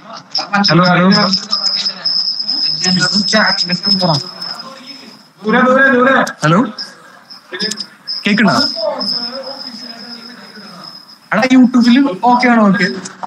Hello hello hello കേക്കണ്ട എടാ യൂട്യൂബിൽ ഓക്കെ ആണോ ഓക്കെ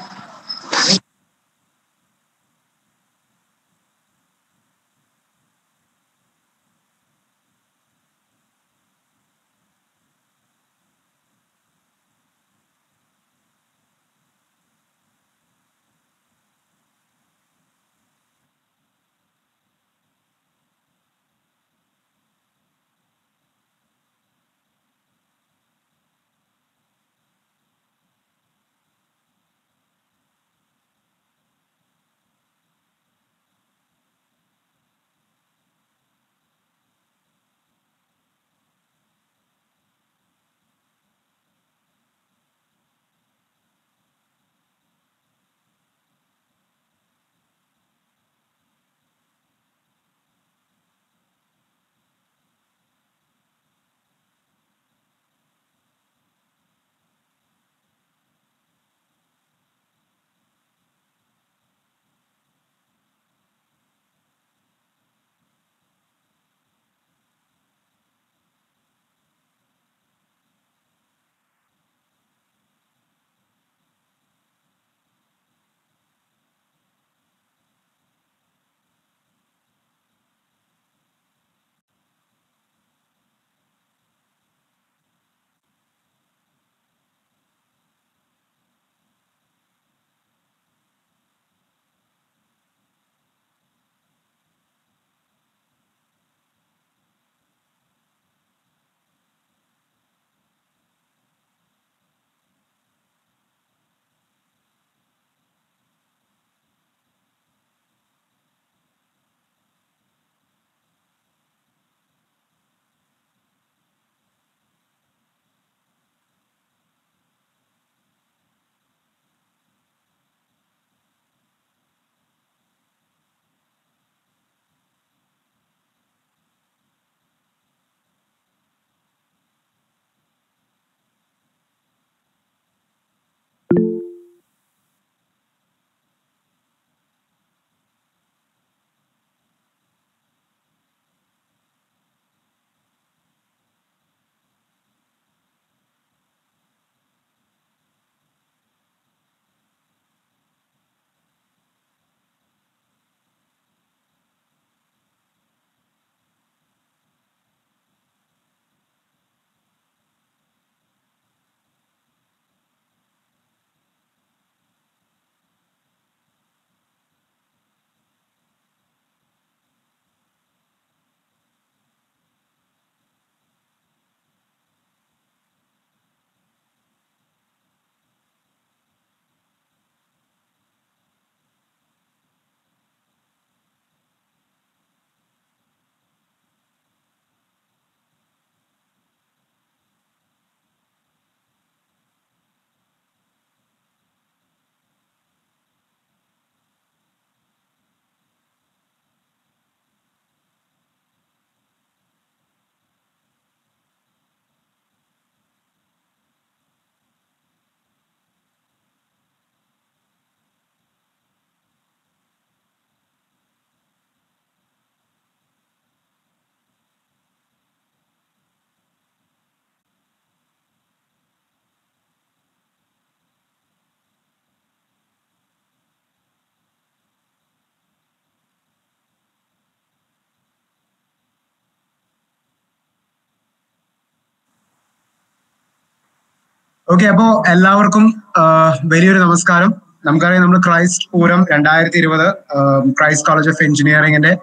ഓക്കെ അപ്പോ എല്ലാവർക്കും ആ, വലിയൊരു നമസ്കാരം നമുക്കറിയാം നമ്മൾ ക്രൈസ്റ്റ് പൂരം രണ്ടായിരത്തി ഇരുപത് ക്രൈസ്റ്റ് കോളേജ് ഓഫ് എഞ്ചിനീയറിംഗിന്റെ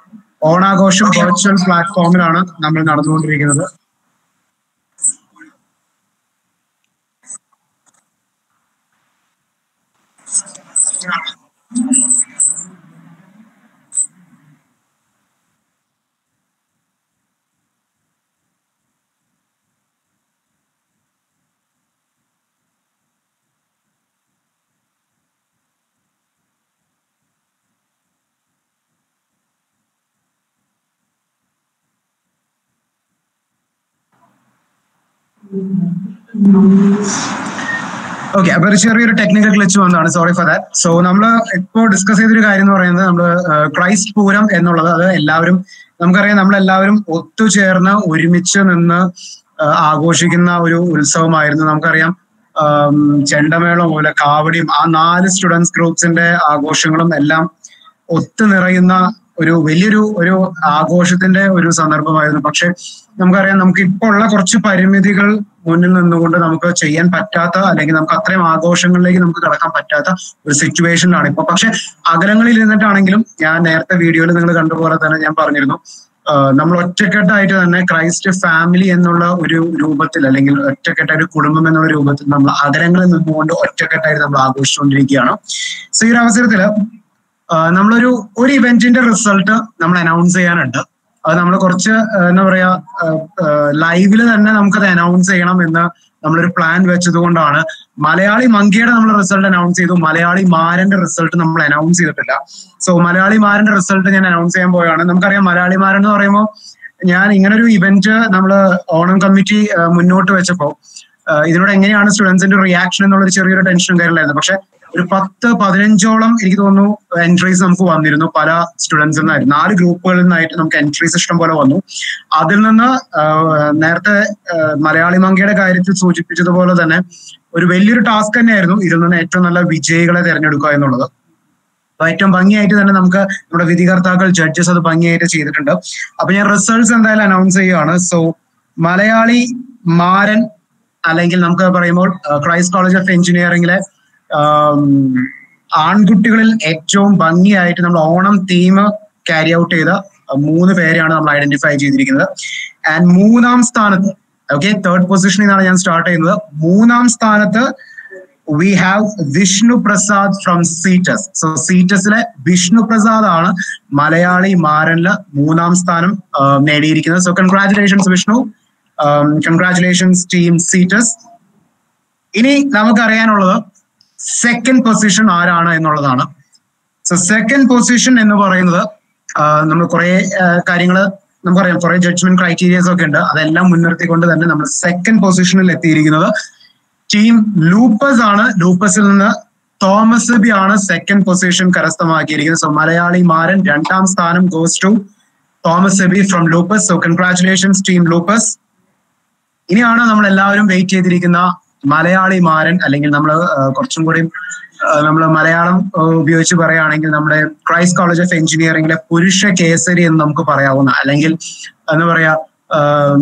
ഓണാഘോഷം വെർച്വൽ പ്ലാറ്റ്ഫോമിലാണ് നമ്മൾ നടന്നുകൊണ്ടിരിക്കുന്നത് ഓക്കെ അപ്പൊ ഒരു ചെറിയൊരു ടെക്നിക്കൽ ഗ്ലിച്ച് വന്നതാണ് സോറി ഫോർ ദാറ്റ് സോ നമ്മൾ ഇപ്പോൾ ഡിസ്കസ് ചെയ്തൊരു കാര്യം എന്ന് പറയുന്നത് നമ്മൾ ക്രൈസ്റ്റ് പൂരം എന്നുള്ളത് അത് എല്ലാവരും നമുക്കറിയാം നമ്മളെല്ലാവരും ഒത്തുചേർന്ന് ഒരുമിച്ച് നിന്ന് ആ, ആഘോഷിക്കുന്ന ഒരു ഉത്സവമായിരുന്നു നമുക്കറിയാം ആം, ചെണ്ടമേളം പോലെ കാവടിയും ആ നാല് സ്റ്റുഡൻസ് ഗ്രൂപ്പ്സിന്റെ ആഘോഷങ്ങളും എല്ലാം ഒത്തു നിറയുന്ന ഒരു വലിയൊരു ഒരു ആഘോഷത്തിന്റെ ഒരു സന്ദർഭമായിരുന്നു പക്ഷെ നമുക്കറിയാം നമുക്ക് ഇപ്പോൾ ഉള്ള കുറച്ച് പരിമിതികൾ മുന്നിൽ നിന്നുകൊണ്ട് നമുക്ക് ചെയ്യാൻ പറ്റാത്ത അല്ലെങ്കിൽ നമുക്ക് അത്രയും ആഘോഷങ്ങളിലേക്ക് നമുക്ക് കടക്കാൻ പറ്റാത്ത ഒരു സിറ്റുവേഷനിലാണ് ഇപ്പൊ പക്ഷെ അകലങ്ങളിൽ ഇരുന്നിട്ടാണെങ്കിലും ഞാൻ നേരത്തെ വീഡിയോയിൽ നിങ്ങൾ കണ്ടുപോലെ തന്നെ ഞാൻ പറഞ്ഞിരുന്നു ആഹ് നമ്മൾ ഒറ്റക്കെട്ടായിട്ട് തന്നെ ക്രൈസ്റ്റ് ഫാമിലി എന്നുള്ള ഒരു രൂപത്തിൽ അല്ലെങ്കിൽ ഒറ്റക്കെട്ടായ ഒരു കുടുംബം എന്നുള്ള രൂപത്തിൽ നമ്മൾ അകലങ്ങളിൽ നിന്നുകൊണ്ട് ഒറ്റക്കെട്ടായിട്ട് നമ്മൾ ആഘോഷിച്ചുകൊണ്ടിരിക്കുകയാണ് സോ ഈ ഒരു അവസരത്തില് ആഹ് നമ്മളൊരു ഒരു ഇവന്റിന്റെ റിസൾട്ട് നമ്മൾ അനൗൺസ് ചെയ്യാനുണ്ട് അത് നമ്മൾ കുറച്ച് ആഹ് എന്താ പറയാ ലൈവില് തന്നെ നമുക്കത് അനൗൺസ് ചെയ്യണം എന്ന് നമ്മളൊരു പ്ലാൻ വെച്ചത് കൊണ്ടാണ് മലയാളി മങ്കിയുടെ നമ്മൾ റിസൾട്ട് അനൗൺസ് ചെയ്തു മലയാളി മാരന്റെ റിസൾട്ട് നമ്മൾ അനൗൺസ് ചെയ്തിട്ടില്ല സോ മലയാളി മാരന്റെ റിസൾട്ട് ഞാൻ അനൗൺസ് ചെയ്യാൻ പോവുകയാണ് നമുക്കറിയാം മലയാളി മാരൻ എന്ന് പറയുമ്പോൾ ഞാൻ ഇങ്ങനെ ഒരു ഇവന്റ് നമ്മൾ ഓണം കമ്മിറ്റി മുന്നോട്ട് വെച്ചപ്പോ ആഹ് ഇതിനോട് എങ്ങനെയാണ് സ്റ്റുഡൻസിന്റെ റിയാക്ഷൻ എന്നുള്ള ഒരു ചെറിയൊരു ടെൻഷനും കാര്യമില്ലായിരുന്നു പക്ഷെ ഒരു പത്ത് പതിനഞ്ചോളം എനിക്ക് തോന്നുന്നു എൻട്രീസ് നമുക്ക് വന്നിരുന്നു പല സ്റ്റുഡൻസിൽ നിന്നായിരുന്നു നാല് ഗ്രൂപ്പുകളിൽ നിന്നായിട്ട് നമുക്ക് എൻട്രീസ് ഇഷ്ടം പോലെ വന്നു അതിൽ നിന്ന് ആഹ് നേരത്തെ ആഹ് മലയാളി മങ്കയുടെ കാര്യത്തിൽ സൂചിപ്പിച്ചതുപോലെ തന്നെ ഒരു വലിയൊരു ടാസ്ക് തന്നെയായിരുന്നു ഇതിൽ നിന്ന് ഏറ്റവും നല്ല വിജയികളെ തിരഞ്ഞെടുക്കുക എന്നുള്ളത് അപ്പൊ ഏറ്റവും ഭംഗിയായിട്ട് തന്നെ നമുക്ക് നമ്മുടെ വിധികർത്താക്കൾ ജഡ്ജസ് അത് ഭംഗിയായിട്ട് ചെയ്തിട്ടുണ്ട് അപ്പൊ ഞാൻ റിസൾട്ട്സ് എന്തായാലും അനൗൺസ് ചെയ്യുകയാണ് സോ മലയാളി മാരൻ അല്ലെങ്കിൽ നമുക്ക് പറയുമ്പോൾ ക്രൈസ്റ്റ് കോളേജ് ഓഫ് എഞ്ചിനീയറിംഗിലെ ആൺകുട്ടികളിൽ ഏറ്റവും ഭംഗിയായിട്ട് നമ്മൾ ഓണം തീം ക്യാരി ഔട്ട് ചെയ്ത അഹ് മൂന്ന് പേരെയാണ് നമ്മൾ ഐഡന്റിഫൈ ചെയ്തിരിക്കുന്നത് ആൻഡ് മൂന്നാം സ്ഥാനത്ത് ഓക്കെ തേർഡ് പൊസിഷനിൽ നിന്നാണ് ഞാൻ സ്റ്റാർട്ട് ചെയ്യുന്നത് മൂന്നാം സ്ഥാനത്ത് we have Vishnu Prasad from Cetus so സീറ്റസിലെ വിഷ്ണു പ്രസാദ് ആണ് മലയാളി മാരനില് മൂന്നാം സ്ഥാനം ആഹ് നേടിയിരിക്കുന്നത് so congratulations Vishnu congratulations team Cetus ഇനി നമുക്കറിയാനുള്ളത് സെക്കൻഡ് പൊസിഷൻ ആരാണ് എന്നുള്ളതാണ് സോ സെക്കൻഡ് പൊസിഷൻ എന്ന് പറയുന്നത് ആഹ് നമ്മൾ കുറെ കാര്യങ്ങൾ നമുക്കറിയാം കുറെ ജഡ്ജ്മെന്റ് ക്രൈറ്റീരിയസ് ഒക്കെ ഉണ്ട് അതെല്ലാം മുൻനിർത്തിക്കൊണ്ട് തന്നെ നമ്മൾ സെക്കൻഡ് പൊസിഷനിൽ എത്തിയിരിക്കുന്നത് ടീം ലൂപ്പസ് ആണ് ലൂപ്പസിൽ നിന്ന് തോമസ് ബി ആണ് സെക്കൻഡ് പൊസിഷൻ കരസ്ഥമാക്കിയിരിക്കുന്നത് സോ മലയാളി മാരൻ രണ്ടാം സ്ഥാനം goes to Thomas Abi from Lupus so congratulations team Lupus ഇനിയാണ് നമ്മൾ എല്ലാവരും വെയിറ്റ് ചെയ്തിരിക്കുന്ന മലയാളി മാരൻ അല്ലെങ്കിൽ നമ്മൾ കുറച്ചും കൂടി നമ്മൾ മലയാളം ആ, ഉപയോഗിച്ച് പറയുകയാണെങ്കിൽ നമ്മുടെ ക്രൈസ്റ്റ് കോളേജ് ഓഫ് എഞ്ചിനീയറിംഗിലെ പുരുഷ കേസരി എന്ന് നമുക്ക് പറയാവുന്ന അല്ലെങ്കിൽ എന്താ പറയാ ആ,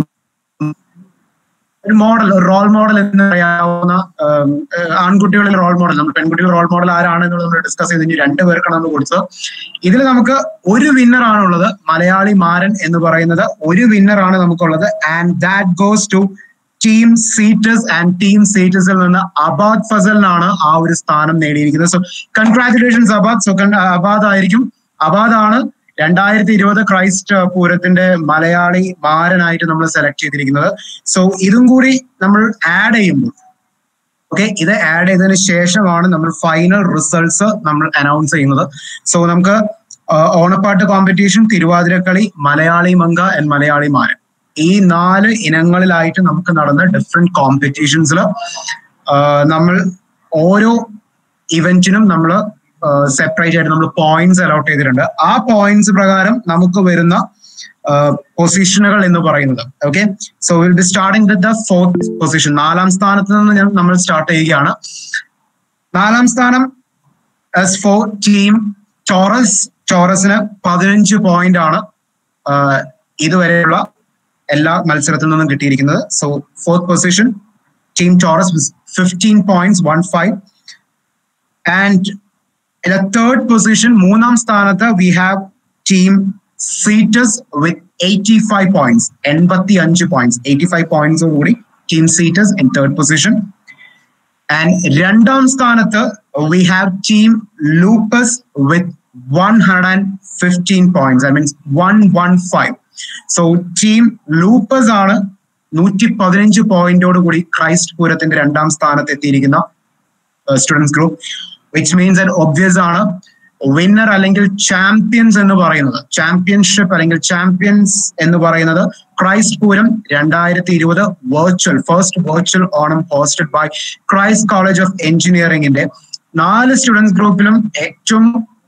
ഒരു മോഡൽ ഒരു റോൾ മോഡൽ എന്ന് പറയാവുന്ന ആം, ഏഹ് ആൺകുട്ടികളിൽ റോൾ മോഡൽ നമ്മൾ പെൺകുട്ടികൾ റോൾ മോഡൽ ആരാണ് എന്നുള്ളത് നമ്മൾ ഡിസ്കസ് ചെയ്ത് ഇനി രണ്ട് പേർക്കാണ് നമ്മൾ കൊടുത്തത് ഇതിൽ നമുക്ക് ഒരു വിന്നർ ആണുള്ളത് മലയാളി മാരൻ എന്ന് പറയുന്നത് ഒരു വിന്നർ ആണ് നമുക്കുള്ളത് and that goes to team Cetus and team സീറ്റേഴ്സിൽ നിന്ന് അബാദ് ഫസലിനാണ് ആ ഒരു സ്ഥാനം നേടിയിരിക്കുന്നത് so congratulations Abad so Abad ആയിരിക്കും അബാദ് ആണ് രണ്ടായിരത്തി ഇരുപത് ക്രൈസ്റ്റ് പൂരത്തിന്റെ മലയാളി മാരനായിട്ട് നമ്മൾ സെലക്ട് ചെയ്തിരിക്കുന്നത് സോ ഇതും കൂടി നമ്മൾ ആഡ് ചെയ്യുമ്പോൾ ഓക്കെ ഇത് ആഡ് ചെയ്തതിനു ശേഷമാണ് നമ്മൾ ഫൈനൽ റിസൾട്ട്സ് നമ്മൾ അനൗൺസ് ചെയ്യുന്നത് സോ നമുക്ക് ആ, ഓണപ്പാട്ട് കോമ്പറ്റീഷൻ തിരുവാതിരക്കളി മലയാളി മങ്ക ആൻഡ് മലയാളി മാരൻ ഈ നാല് ഇനങ്ങളിലായിട്ട് നമുക്ക് നടന്ന ഡിഫറെന്റ് കോമ്പറ്റീഷൻസിൽ നമ്മൾ ഓരോ ഇവന്റിനും നമ്മൾ സെപ്പറേറ്റ് ആയിട്ട് നമ്മൾ പോയിന്റ്സ് അലോട്ട് ചെയ്തിട്ടുണ്ട് ആ പോയിന്റ്സ് പ്രകാരം നമുക്ക് വരുന്ന പൊസിഷനുകൾ എന്ന് പറയുന്നത് okay so will be starting with the fourth position നാലാം സ്ഥാനത്ത് നിന്ന് ഞാൻ നമ്മൾ സ്റ്റാർട്ട് ചെയ്യുകയാണ് നാലാം സ്ഥാനം എസ് ഫോർ ടീം ടോറസ് ടോറസിന് പതിനഞ്ച് പോയിന്റ് ആണ് ആഹ് ഇതുവരെയുള്ള എല്ലാ മത്സരത്തിൽ നിന്നും കിട്ടിയിരിക്കുന്നത് so fourth position team Taurus fifteen points one five and in third position മൂന്നാം സ്ഥാനത്ത് we have team Cetus with eighty five points എൺപത്തി അഞ്ച് പോയിന്റ്സ് എയ്റ്റി ഫൈവ് പോയിന്റ്സ് കൂടി team Cetus in third position and രണ്ടാം സ്ഥാനത്ത് we have team Lupus with one hundred and fifteen points I means one one five so team Lupus ആണ് നൂറ്റി പതിനഞ്ച് പോയിന്റോട് കൂടി ക്രൈസ്റ്റ് പൂരത്തിന്റെ രണ്ടാം സ്ഥാനത്ത് എത്തിയിരിക്കുന്ന students group which means and obvious ആണ് വിന്നർ അല്ലെങ്കിൽ ചാമ്പ്യൻസ് എന്ന് പറയുന്നത് ചാമ്പ്യൻഷിപ്പ് അല്ലെങ്കിൽ ചാമ്പ്യൻസ് എന്ന് പറയുന്നത് ക്രൈസ്റ്റ് പൂരം രണ്ടായിരത്തി ഇരുപത് virtual first virtual Onam hosted by Christ College of എഞ്ചിനീയറിംഗിന്റെ നാല് സ്റ്റുഡൻസ് ഗ്രൂപ്പിലും ഏറ്റവും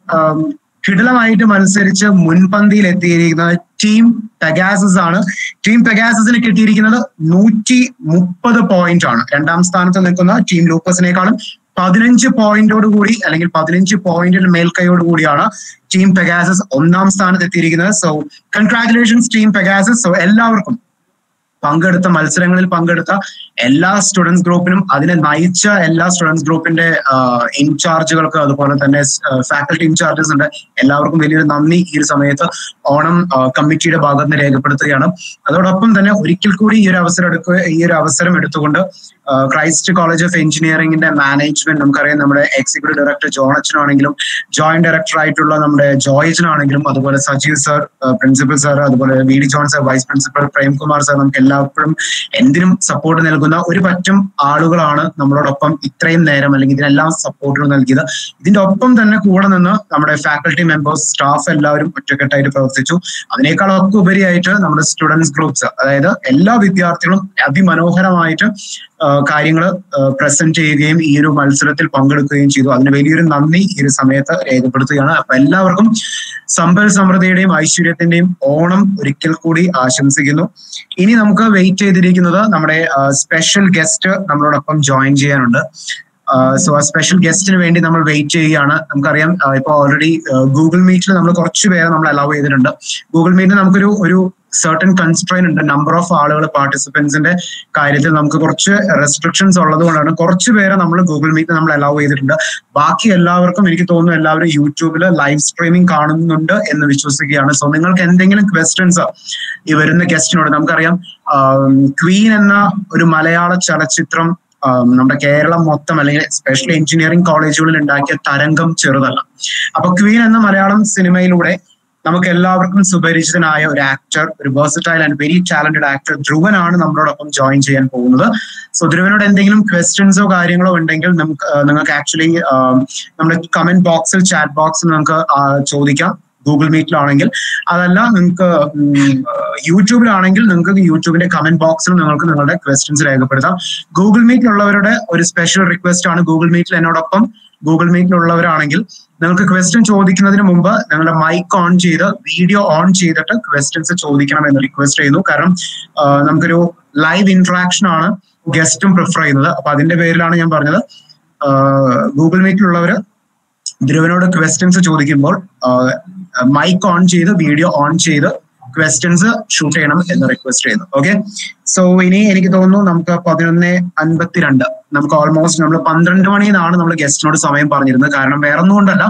കിടിലമായിട്ട് മത്സരിച്ച് മുൻപന്തിയിൽ എത്തിയിരിക്കുന്ന ടീം പെഗാസസ് ആണ് ടീം പെഗാസസിന് കിട്ടിയിരിക്കുന്നത് നൂറ്റി മുപ്പത് പോയിന്റ് ആണ് രണ്ടാം സ്ഥാനത്ത് നിൽക്കുന്ന ടീം ലൂക്കസിനേക്കാളും പതിനഞ്ച് പോയിന്റോട് കൂടി അല്ലെങ്കിൽ പതിനഞ്ച് പോയിന്റിന് മേൽക്കൈയോട് കൂടിയാണ് ടീം പെഗാസസ് ഒന്നാം സ്ഥാനത്ത് എത്തിയിരിക്കുന്നത് so congratulations team Pegasus so എല്ലാവർക്കും പങ്കെടുത്ത മത്സരങ്ങളിൽ പങ്കെടുത്ത എല്ലാ സ്റ്റുഡൻസ് ഗ്രൂപ്പിനും അതിനെ നയിച്ച എല്ലാ സ്റ്റുഡൻസ് ഗ്രൂപ്പിന്റെ ഇൻചാർജുകൾക്ക് അതുപോലെ തന്നെ ഫാക്കൽറ്റി ഇൻചാർജസ് ഉണ്ട് എല്ലാവർക്കും വലിയൊരു നന്ദി ഈ ഒരു സമയത്ത് ഓണം കമ്മിറ്റിയുടെ ഭാഗത്ത് നിന്ന് രേഖപ്പെടുത്തുകയാണ് അതോടൊപ്പം തന്നെ ഒരിക്കൽ കൂടി ഈ ഒരു അവസരം എടുക്കുക ഈ ഒരു അവസരം എടുത്തുകൊണ്ട് ക്രൈസ്റ്റ് കോളേജ് ഓഫ് എഞ്ചിനീയറിംഗിന്റെ മാനേജ്മെന്റ് നമുക്കറിയാം നമ്മുടെ എക്സിക്യൂട്ടീവ് ഡയറക്ടർ ജോണച്ചനാണെങ്കിലും ജോയിന്റ് ഡയറക്ടർ ആയിട്ടുള്ള നമ്മുടെ ജോയിച്ചനാണെങ്കിലും അതുപോലെ സജീവ് സർ പ്രിൻസിപ്പൽ സർ അതുപോലെ V D John sir vice principal Premkumar sir നമുക്ക് എല്ലാവർക്കും എന്തിനും സപ്പോർട്ട് നൽകുന്ന ഒരു പറ്റം ആളുകളാണ് നമ്മളോടൊപ്പം ഇത്രയും നേരം അല്ലെങ്കിൽ ഇതിനെല്ലാം സപ്പോർട്ടുകൾ നൽകിയത് ഇതിന്റെ ഒപ്പം തന്നെ കൂടെ നിന്ന് നമ്മുടെ ഫാക്കൽറ്റി മെമ്പേഴ്സ് സ്റ്റാഫ് എല്ലാവരും ഒറ്റക്കെട്ടായിട്ട് പ്രവർത്തിച്ചു അതിനേക്കാളൊക്കെ ഉപരിയായിട്ട് നമ്മുടെ സ്റ്റുഡൻസ് ഗ്രൂപ്പ്സ് അതായത് എല്ലാ വിദ്യാർത്ഥികളും അതിമനോഹരമായിട്ട് കാര്യങ്ങൾ പ്രസന്റ് ചെയ്യുകയും ഈ ഒരു മത്സരത്തിൽ പങ്കെടുക്കുകയും ചെയ്തു അതിന് വലിയൊരു നന്ദി ഈ ഒരു സമയത്ത് രേഖപ്പെടുത്തുകയാണ് അപ്പൊ എല്ലാവർക്കും സമ്പൽ സമൃദ്ധിയുടെയും ഐശ്വര്യത്തിന്റെയും ഓണം ഒരിക്കൽ കൂടി ആശംസിക്കുന്നു ഇനി നമുക്ക് വെയിറ്റ് ചെയ്തിരിക്കുന്നത് നമ്മുടെ സ്പെഷ്യൽ ഗസ്റ്റ് നമ്മളോടൊപ്പം ജോയിൻ ചെയ്യാനുണ്ട് സോ ആ സ്പെഷ്യൽ ഗസ്റ്റിന് വേണ്ടി നമ്മൾ വെയിറ്റ് ചെയ്യുകയാണ് നമുക്കറിയാം ഇപ്പൊ ഓൾറെഡി ഗൂഗിൾ മീറ്റിൽ നമ്മൾ കുറച്ച് പേരെ നമ്മൾ അലൗ ചെയ്തിട്ടുണ്ട് ഗൂഗിൾ മീറ്റിൽ നമുക്കൊരു ഒരു സർട്ടൻ കൺസ്ട്രെയിൻ ഉണ്ട് നമ്പർ ഓഫ് ആളുകൾ പാർട്ടിസിപ്പൻസിന്റെ കാര്യത്തിൽ നമുക്ക് കുറച്ച് റെസ്ട്രിക്ഷൻസ് ഉള്ളത് കൊണ്ടാണ് കുറച്ച് പേരെ നമ്മൾ ഗൂഗിൾ മീറ്റ് നമ്മൾ അലൗ ചെയ്തിട്ടുണ്ട് ബാക്കി എല്ലാവർക്കും എനിക്ക് തോന്നുന്നു എല്ലാവരും യൂട്യൂബിൽ ലൈവ് സ്ട്രീമിംഗ് കാണുന്നുണ്ട് എന്ന് വിശ്വസിക്കുകയാണ് സോ നിങ്ങൾക്ക് എന്തെങ്കിലും ക്വസ്റ്റ്യൻസ് ഈ വരുന്ന ഗസ്റ്റിനോട് നമുക്കറിയാം ക്വീൻ എന്ന ഒരു മലയാള ചലച്ചിത്രം നമ്മുടെ കേരളം മൊത്തം അല്ലെങ്കിൽ സ്പെഷ്യൽ എഞ്ചിനീയറിംഗ് കോളേജുകളിൽ ഉണ്ടാക്കിയ തരംഗം ചെറുതല്ല അപ്പൊ ക്വീൻ എന്ന മലയാളം സിനിമയിലൂടെ നമുക്ക് എല്ലാവർക്കും സുപരിചിതനായ ഒരു ആക്ടർ ഒരു versatile and very talented actor ധ്രുവനാണ് നമ്മളോടൊപ്പം ജോയിൻ ചെയ്യാൻ പോകുന്നത് സോ ധ്രുവനോട് എന്തെങ്കിലും ക്വസ്റ്റ്യൻസോ കാര്യങ്ങളോ ഉണ്ടെങ്കിൽ നമുക്ക് നിങ്ങൾക്ക് ആക്ച്വലി നമ്മുടെ കമന്റ് ബോക്സിൽ ചാറ്റ് ബോക്സിൽ നമുക്ക് ചോദിക്കാം ഗൂഗിൾ മീറ്റിലാണെങ്കിൽ അതല്ല നിങ്ങൾക്ക് യൂട്യൂബിലാണെങ്കിൽ നിങ്ങൾക്ക് യൂട്യൂബിന്റെ കമന്റ് ബോക്സിൽ നിങ്ങൾക്ക് നിങ്ങളുടെ ക്വസ്റ്റ്യൻസ് രേഖപ്പെടുത്താം ഗൂഗിൾ മീറ്റിലുള്ളവരുടെ ഒരു സ്പെഷ്യൽ റിക്വസ്റ്റ് ആണ് ഗൂഗിൾ മീറ്റിൽ എന്നോടൊപ്പം ഗൂഗിൾ മീറ്റിലുള്ളവരാണെങ്കിൽ നിങ്ങൾക്ക് ക്വസ്റ്റ്യൻ ചോദിക്കുന്നതിന് മുമ്പ് നിങ്ങളുടെ മൈക്ക് ഓൺ ചെയ്ത് വീഡിയോ ഓൺ ചെയ്തിട്ട് ക്വസ്റ്റ്യൻസ് ചോദിക്കണം എന്ന് റിക്വസ്റ്റ് ചെയ്യുന്നു കാരണം നമുക്കൊരു ലൈവ് ഇന്ററാക്ഷൻ ആണ് ഗസ്റ്റും പ്രിഫർ ചെയ്യുന്നത് അപ്പൊ അതിന്റെ പേരിലാണ് ഞാൻ പറഞ്ഞത് ഗൂഗിൾ മീറ്റിലുള്ളവര് ധ്രുവനോട് ക്വസ്റ്റ്യൻസ് ചോദിക്കുമ്പോൾ മൈക്ക് ഓൺ ചെയ്ത് വീഡിയോ ഓൺ ചെയ്ത് ക്വസ്റ്റ്യൻസ് ഷൂട്ട് ചെയ്യണം എന്ന് റിക്വസ്റ്റ് ചെയ്യുന്നു ഓക്കെ സോ ഇനി എനിക്ക് തോന്നുന്നു നമുക്ക് പതിനൊന്ന് അൻപത്തിരണ്ട് നമുക്ക് ഓൾമോസ്റ്റ് നമ്മൾ പന്ത്രണ്ട് മണിന്നാണ് നമ്മൾ ഗസ്റ്റിനോട് സമയം പറഞ്ഞിരുന്നത് കാരണം വേറെ ഒന്നും കൊണ്ടല്ല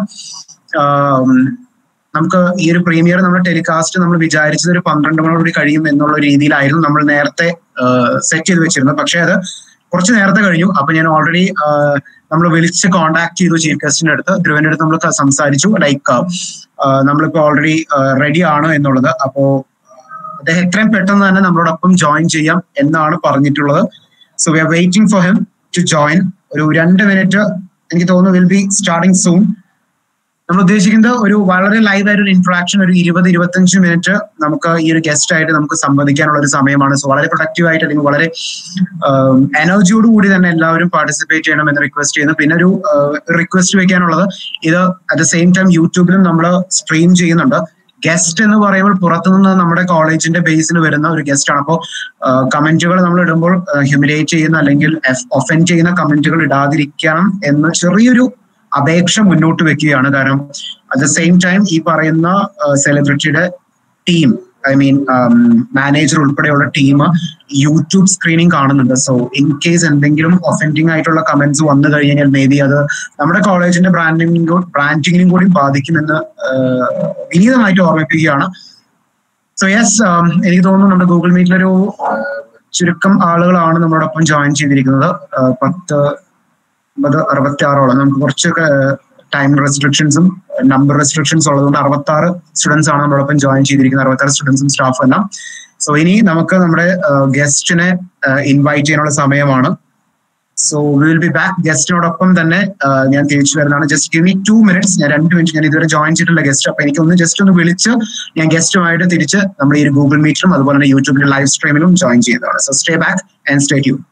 നമുക്ക് ഈ ഒരു പ്രീമിയർ നമ്മൾ ടെലികാസ്റ്റ് നമ്മൾ വിചാരിച്ചത് ഒരു പന്ത്രണ്ട് മണിയോടുകൂടി കഴിയും എന്നുള്ള രീതിയിലായിരുന്നു നമ്മൾ നേരത്തെ സെറ്റ് ചെയ്ത് വെച്ചിരുന്നത് പക്ഷെ അത് കുറച്ച് നേരത്തെ കഴിഞ്ഞു അപ്പൊ ഞാൻ ഓൾറെഡി നമ്മൾ വിളിച്ച് കോണ്ടാക്ട് ചെയ്തു ചീഫ് ഗസ്റ്റിന്റെ അടുത്ത് ധ്രുവന്റെ അടുത്ത് നമ്മൾ സംസാരിച്ചു ലൈക്ക് നമ്മളിപ്പോ ഓൾറെഡി റെഡി ആണ് എന്നുള്ളത് അപ്പോ അദ്ദേഹം എത്രയും പെട്ടെന്ന് തന്നെ നമ്മളോടൊപ്പം ജോയിൻ ചെയ്യാം എന്നാണ് പറഞ്ഞിട്ടുള്ളത് so we are waiting for him to join ഒരു രണ്ട് മിനിറ്റ് എനിക്ക് തോന്നുന്നു വിൽ ബി സ്റ്റാർട്ടിങ് സൂൺ നമ്മൾ ഉദ്ദേശിക്കുന്നത് ഒരു വളരെ ലൈവ് ആയിട്ട് ഒരു ഇന്ററാക്ഷൻ ഒരു ഇരുപത് ഇരുപത്തഞ്ച് മിനിറ്റ് നമുക്ക് ഈ ഒരു ഗസ്റ്റ് ആയിട്ട് നമുക്ക് സംവദിക്കാനുള്ള ഒരു സമയമാണ് സോ വളരെ പ്രൊഡക്റ്റീവ് ആയിട്ട് അല്ലെങ്കിൽ വളരെ എനർജിയോട് കൂടി തന്നെ എല്ലാവരും പാർട്ടിസിപ്പേറ്റ് ചെയ്യണം എന്ന് റിക്വസ്റ്റ് ചെയ്യുന്നു പിന്നെ ഒരു റിക്വസ്റ്റ് വെക്കാനുള്ളത് ഇത് അറ്റ് ദ സെയിം ടൈം യൂട്യൂബിലും നമ്മൾ സ്ട്രീം ചെയ്യുന്നുണ്ട് ഗസ്റ്റ് എന്ന് പറയുമ്പോൾ പുറത്തുനിന്ന് നമ്മുടെ കോളേജിന്റെ ബേസിൽ വരുന്ന ഒരു ഗസ്റ്റ് ആണ് അപ്പോൾ കമന്റുകൾ നമ്മൾ ഇടുമ്പോൾ ഹ്യൂമിലേറ്റ് ചെയ്യുന്ന അല്ലെങ്കിൽ ഒഫൻഡ് ചെയ്യുന്ന കമന്റുകൾ ഇടാതിരിക്കണം എന്ന് ചെറിയൊരു അപേക്ഷ മുന്നോട്ട് വെക്കുകയാണ് കാരണം അറ്റ് ദ സെയിം ടൈം ഈ പറയുന്ന സെലിബ്രിറ്റിയുടെ ടീം ഐ മീൻ മാനേജർ ഉൾപ്പെടെയുള്ള ടീം യൂട്യൂബ് സ്ക്രീനിങ് കാണുന്നുണ്ട് സോ ഇൻ കേസ് എന്തെങ്കിലും ഒഫൻഡിങ് ആയിട്ടുള്ള കമന്റ്സ് വന്നു കഴിഞ്ഞാൽ മേ ബി അത് നമ്മുടെ കോളേജിന്റെ ബ്രാൻഡിംഗിനും ബ്രാൻഡിങ്ങിനും കൂടി ബാധിക്കുമെന്ന് വിനീതമായിട്ട് ഓർമ്മിപ്പിക്കുകയാണ് സോ യെസ് എനിക്ക് തോന്നുന്നു നമ്മുടെ ഗൂഗിൾ മീറ്റിലൊരു ചുരുക്കം ആളുകളാണ് നമ്മളോടൊപ്പം ജോയിൻ ചെയ്തിരിക്കുന്നത് പത്ത് അമ്പത് അറുപത്തി ആറോളം നമുക്ക് കുറച്ചൊക്കെ ടൈം റെസ്ട്രിക്ഷൻസും നമ്പർ റെസ്ട്രിക്ഷൻസ് ഉള്ളതുകൊണ്ട് അറുപത്തി ആറ് സ്റ്റുഡൻസ് ആണ് നമ്മളോടൊപ്പം ജോയിൻ ചെയ്തിരിക്കുന്നത് അറുപത്തി ആറ് സ്റ്റുഡൻസും സ്റ്റാഫും എല്ലാം സോ ഇനി നമുക്ക് നമ്മുടെ ഗസ്റ്റിനെ ഇൻവൈറ്റ് ചെയ്യാനുള്ള സമയമാണ് so we will be back ഗസ്റ്റിനോടൊപ്പം തന്നെ ഞാൻ തിരിച്ചു വരുന്നതാണ് just give me two minutes ഞാൻ രണ്ട് മിനിറ്റ് ഞാൻ ഇതുവരെ ജോയിൻ ചെയ്തിട്ടുള്ള ഗസ്റ്റ് അപ്പൊ എനിക്ക് ഒന്ന് ജസ്റ്റ് ഒന്ന് വിളിച്ച് ഞാൻ ഗസ്റ്റുമായിട്ട് തിരിച്ച് നമ്മുടെ ഈ ഗൂഗിൾ മീറ്റിലും അതുപോലെ തന്നെ യൂട്യൂബിലെ ലൈവ് സ്ട്രീമിലും ജോയിൻ ചെയ്യുന്നതാണ് so stay back and stay tune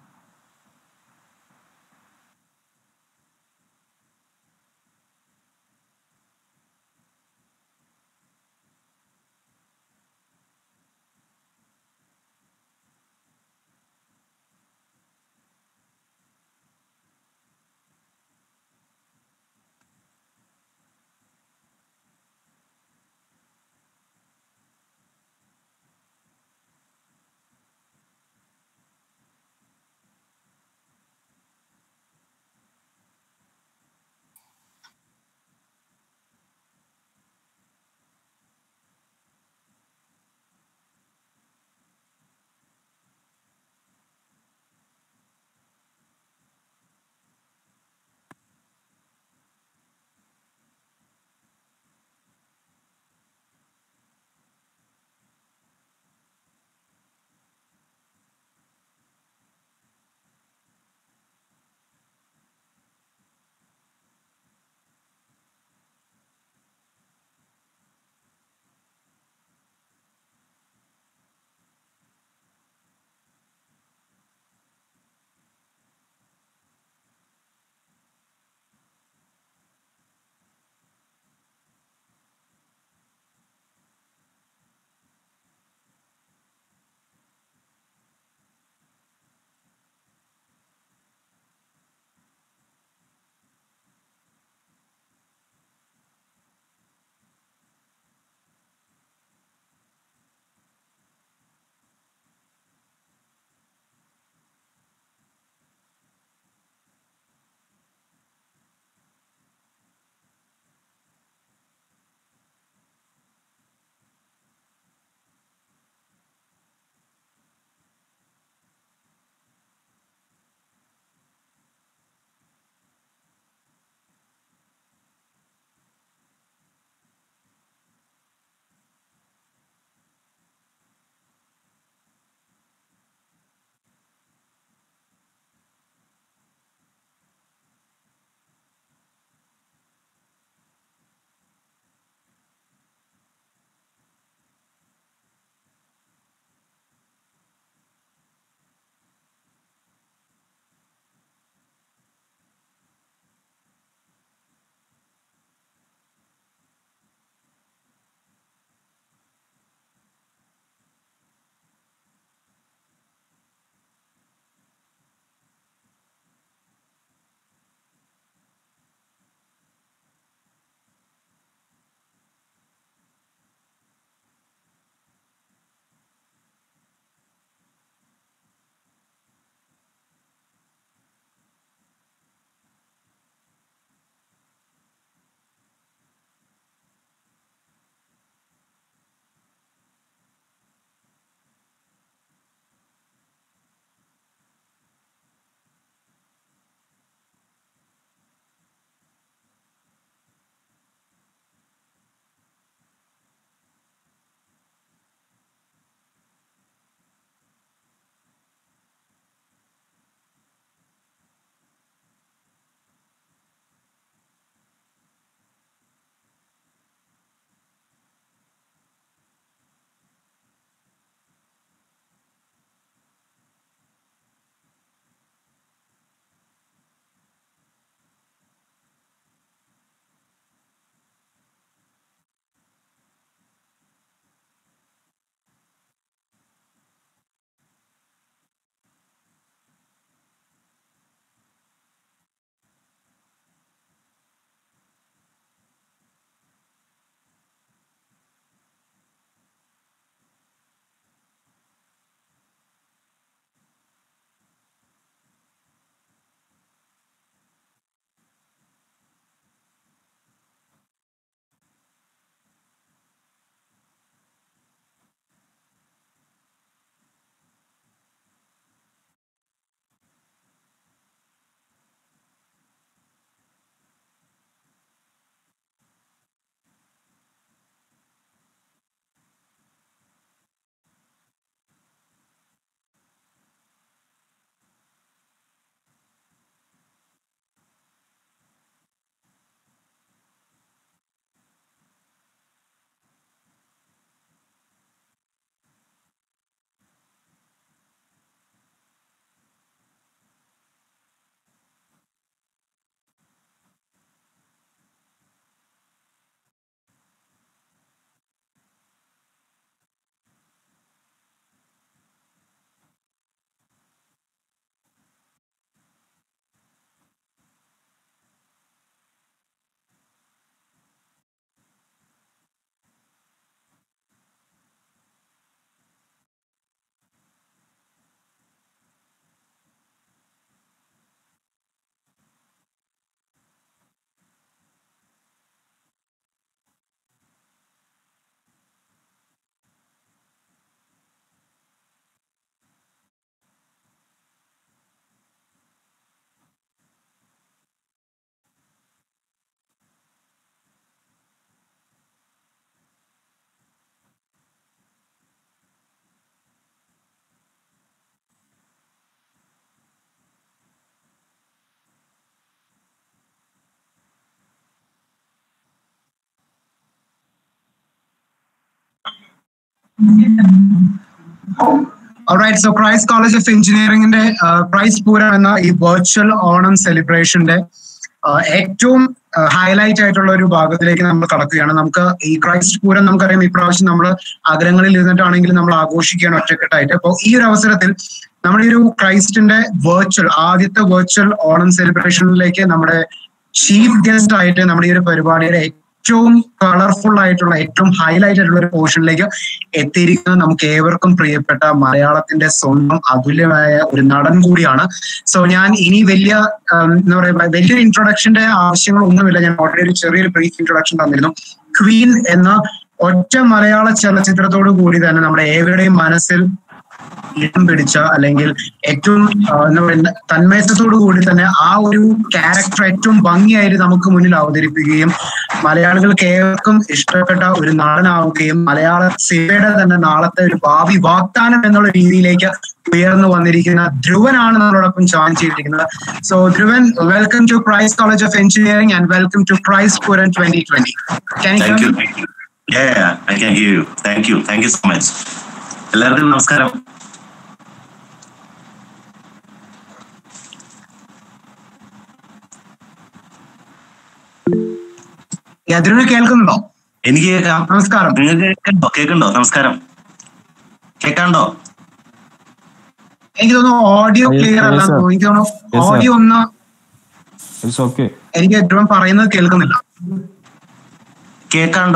Alright, so Christ College of Engineering ന്റെ ക്രൈസ്റ്റ് പൂരം എന്ന ഈ വെർച്വൽ ഓണം സെലിബ്രേഷന്റെ ഏറ്റവും ഹൈലൈറ്റ് ആയിട്ടുള്ള ഒരു ഭാഗത്തിലേക്ക് നമ്മൾ കടക്കുകയാണ് നമുക്ക് ഈ ക്രൈസ്റ്റ് പൂരം നമുക്കറിയാം ഇപ്രാവശ്യം നമ്മൾ അഗ്രഹങ്ങളിൽ ഇരുന്നിട്ടാണെങ്കിലും നമ്മൾ ആഘോഷിക്കുകയാണ് ഒറ്റക്കെട്ടായിട്ട് അപ്പോൾ ഈ ഒരു അവസരത്തിൽ നമ്മുടെ ഈ ഒരു ക്രൈസ്റ്റിന്റെ വെർച്വൽ ആദ്യത്തെ വെർച്വൽ ഓണം സെലിബ്രേഷനിലേക്ക് നമ്മുടെ ചീഫ് ഗസ്റ്റ് ആയിട്ട് നമ്മുടെ ഈ ഒരു പരിപാടിയുടെ ഏറ്റവും കളർഫുൾ ആയിട്ടുള്ള ഏറ്റവും ഹൈലൈറ്റ് ആയിട്ടുള്ള ഒരു പോർഷനിലേക്ക് എത്തിയിരിക്കുന്നത് നമുക്ക് ഏവർക്കും പ്രിയപ്പെട്ട മലയാളത്തിന്റെ സ്വന്തം അതുല്യമായ ഒരു നടൻ കൂടിയാണ് സോ ഞാൻ ഇനി വലിയ എന്താ പറയുക വലിയൊരു ഇൻട്രൊഡക്ഷന്റെ ആവശ്യങ്ങളൊന്നുമില്ല ഞാൻ ഓൾറെഡി ഒരു ചെറിയൊരു ബ്രീഫ് ഇൻട്രൊഡക്ഷൻ തന്നിരുന്നു ക്വീൻ എന്ന ഒറ്റ മലയാള ചലച്ചിത്രത്തോടു കൂടി തന്നെ നമ്മുടെ ഏവരുടെയും മനസ്സിൽ ഇടം പിടിച്ച അല്ലെങ്കിൽ ഏറ്റവും എന്താ പറയുക തന്മയത്വത്തോടു കൂടി തന്നെ ആ ഒരു ക്യാരക്ടർ ഏറ്റവും ഭംഗിയായിട്ട് നമുക്ക് മുന്നിൽ അവതരിപ്പിക്കുകയും മലയാളികൾക്ക് ഏവർക്കും ഇഷ്ടപ്പെട്ട ഒരു നടനാവുകയും മലയാള സിനിമയുടെ തന്നെ നാളത്തെ ഒരു ഭാവി വാഗ്ദാനം എന്നുള്ള രീതിയിലേക്ക് ഉയർന്നു വന്നിരിക്കുന്ന ധ്രുവനാണ് നമ്മളോടൊപ്പം ജോയിൻ ചെയ്തിരിക്കുന്നത് so Dhruvan welcome to Christ College of Engineering and welcome to Christ Pooram twenty twenty Thank you. Thank you. Yeah, I can hear you. Thank you. Thank you so much. എല്ലാവർക്കും നമസ്കാരം ധ്രുവന് കേൾക്കുന്നുണ്ടോ എനിക്ക് കേൾക്കാം നമസ്കാരം നിങ്ങൾക്ക് കേൾക്കണ്ടോ കേൾക്കണ്ടോ നമസ്കാരം കേൾക്കാണ്ടോ എനിക്ക് തോന്നുന്നു ഓഡിയോ Yes, ക്ലിയർ yes, അല്ല sir. എനിക്ക് തോന്നുന്നു Yes, sir. ഓഡിയോ ഒന്ന് ഇറ്റ്സ് ഓക്കെ എനിക്ക് ധ്രുവൻ പറയുന്നത് കേൾക്കുന്നില്ല കേൾക്കാണ്ടോ